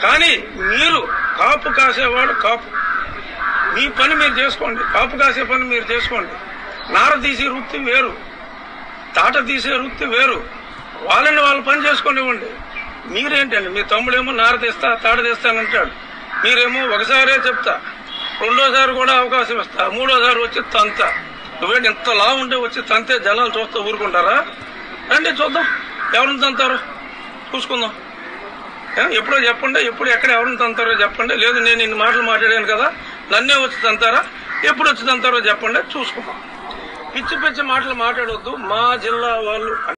కానీ మీరు కాపు కాసేవాడు కాపు మీ పని మీరు చేసుకోండి కాపు కాసే పని మీరు చేసుకోండి నార తీసే వృత్తి వేరు తాట తీసే వృత్తి వేరు వాళ్ళని వాళ్ళు పని చేసుకునివ్వండి మీరేంటండి మీ తమ్ముడేమో నార తీస్తా తాట తీస్తానంటాడు మీరేమో ఒకసారే చెప్తా రెండోసారి కూడా అవకాశం ఇస్తా మూడోసారి వచ్చి తంత నువ్వేంటి ఇంత లా ఉంటే వచ్చి తంతే జనాలు చూస్తూ ఊరుకుంటారా రండి చూద్దాం ఎవరిని తంతారు చూసుకుందాం ఏ, ఎప్పుడో చెప్పండి ఎప్పుడు ఎక్కడ ఎవరిని తంతారో చెప్పండి లేదు నేను ఇన్ని మాటలు మాట్లాడాను కదా నన్నే వచ్చి తంతారా ఎప్పుడు వచ్చి తంతారో చెప్పండి చూసుకుందాం పిచ్చి పిచ్చి మాటలు మాట్లాడొద్దు మా జిల్లా వాళ్ళు